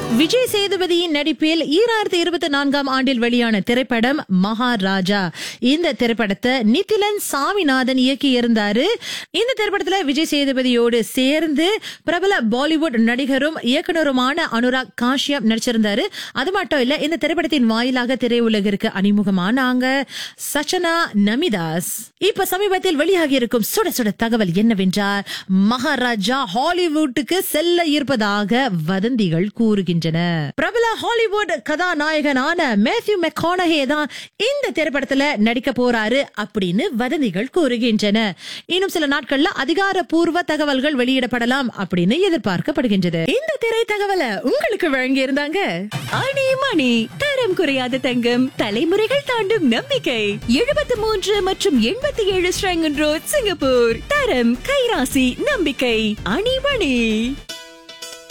விஜய் சேதுபதியின் நடிப்பில் ஈராயிரத்தி இருபத்தி நான்காம் ஆண்டில் வெளியான திரைப்படம் மகாராஜா இந்த திரைப்படத்தை நிதிலன் சாமிநாதன் இயக்கி இருந்தாரு இந்த திரைப்படத்துல விஜய் சேதுபதியோடு சேர்ந்து பிரபல பாலிவுட் நடிகரும் இயக்குனருமான அனுராக் காஷ்யப் நடிச்சிருந்தாரு அது மட்டும் இல்ல இந்த திரைப்படத்தின் வாயிலாக திரையுலகிற்கு அறிமுகமானாங்க சச்சனா நமிதாஸ் இப்ப சமீபத்தில் வெளியாகி இருக்கும் சுட சுட தகவல் என்னவென்றால் மகாராஜா ஹாலிவுட்டுக்கு செல்ல இருப்பதாக வதந்திகள் கூறுகின்றன பிரபல ஹாலிவுட் கதாநாயகனான மேத்யூ மெக்கானஹே தான் இந்த திரைப்படத்துல நடிக்க போறாரு அப்படின்னு வதந்திகள் கூறுகின்றன இன்னும் சில நாட்கள்ல அதிகாரப்பூர்வ தகவல்கள் வெளியிடப்படலாம் அப்படின்னு எதிர்பார்க்கப்படுகின்றது இந்த திரை தகவலை உங்களுக்கு வழங்கி இருந்தாங்க அணி மணி தரம் குறையாத தங்கம் தலைமுறைகள் தாண்டும் நம்பிக்கை எழுபத்தி மூன்று மற்றும் எண்பத்தி ஏழு ஸ்ரங்கன் ரோட் சிங்கப்பூர் தரம் கைராசி நம்பிக்கை அணிமணி